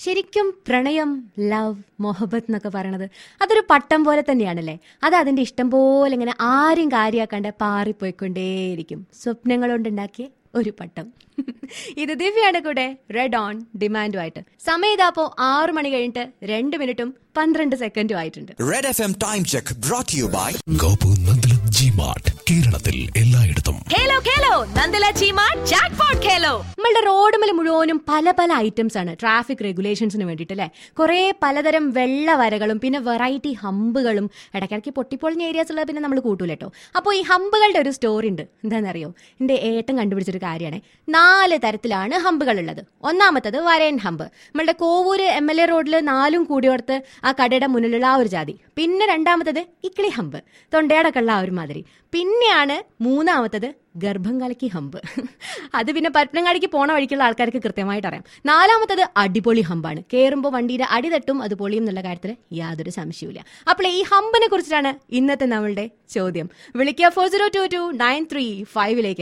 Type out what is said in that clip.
ശരിക്കും പ്രണയം ലവ് മൊഹബത്ത് എന്നൊക്കെ പറയണത് അതൊരു പട്ടം പോലെ തന്നെയാണല്ലേ അത് അതിന്റെ ഇഷ്ടം പോലെ ഇങ്ങനെ ആരും കാര്യാക്കാണ്ട് പാറിപ്പോയിക്കൊണ്ടേയിരിക്കും സ്വപ്നങ്ങൾ കൊണ്ടുണ്ടാക്കിയ ഒരു പട്ടം ഇത് ദിവ്യയുടെ കൂടെ റെഡ് ഓൺ ഡിമാൻഡുമായിട്ട് സമയം ഇതാപ്പോ ആറു മണി കഴിഞ്ഞിട്ട് രണ്ട് മിനിറ്റും പന്ത്രണ്ട് സെക്കൻഡും ആയിട്ടുണ്ട് red F M time check brought you by Gopu Nandalam G mart കേരളത്തിൽ എല്ലായിടത്തും ഖേലോ ഖേലോ നന്ദല ചീമാ ജാക്ക്പോട്ട് ഖേലോ നമ്മളുടെ റോഡുമേൽ മുഴുവനും പല പല ഐറ്റംസ് ആണ് ട്രാഫിക് റെഗുലേഷൻസിന് വേണ്ടിയിട്ട് അല്ലേ കുറേ പലതരം വെള്ള വരകളും പിന്നെ വെറൈറ്റി ഹമ്പുകളും ഇടയ്ക്കിടയ്ക്ക് പൊട്ടിപ്പൊളിഞ്ഞ ഏരിയാസ് ഉള്ളത് പിന്നെ നമ്മൾ കൂട്ടൂല കേട്ടോ അപ്പോൾ ഈ ഹമ്പുകളുടെ ഒരു സ്റ്റോറി ഉണ്ട് എന്താണെന്നറിയോ എൻ്റെ ഏട്ടൻ കണ്ടുപിടിച്ചൊരു കാര്യമാണ് നാല് തരത്തിലാണ് ഹമ്പുകൾ ഉള്ളത് ഒന്നാമത്തത് വരയൻ ഹമ്പ് നമ്മളുടെ കോവൂര് എം എൽ എ റോഡിൽ നാലും കൂടിയോർത്ത് ആ കടയുടെ മുന്നിലുള്ള ആ ഒരു ജാതി പിന്നെ രണ്ടാമത്തത് ഇക്കിളി ഹമ്പ് തൊണ്ടയടക്കമുള്ള ആ ഒരു മാതിരി പിന്നെയാണ് മൂന്നാമത്തത് ഗർഭം കലക്കി ഹമ്പ് അത് പിന്നെ പരപ്പനങ്ങാടിക്ക് പോണ വഴിക്കുള്ള ആൾക്കാർക്ക് കൃത്യമായിട്ട് അറിയാം നാലാമത്തത് അടിപൊളി ഹമ്പാണ് കയറുമ്പോൾ വണ്ടിയുടെ അടി തട്ടും അത് പൊളിയും എന്നുള്ള കാര്യത്തിൽ യാതൊരു സംശയവുമില്ല അപ്പോൾ ഈ ഹമ്പിനെ കുറിച്ചിട്ടാണ് ഇന്നത്തെ നമ്മളുടെ ചോദ്യം വിളിക്കുക four zero two two nine three ഫൈവിലേക്ക്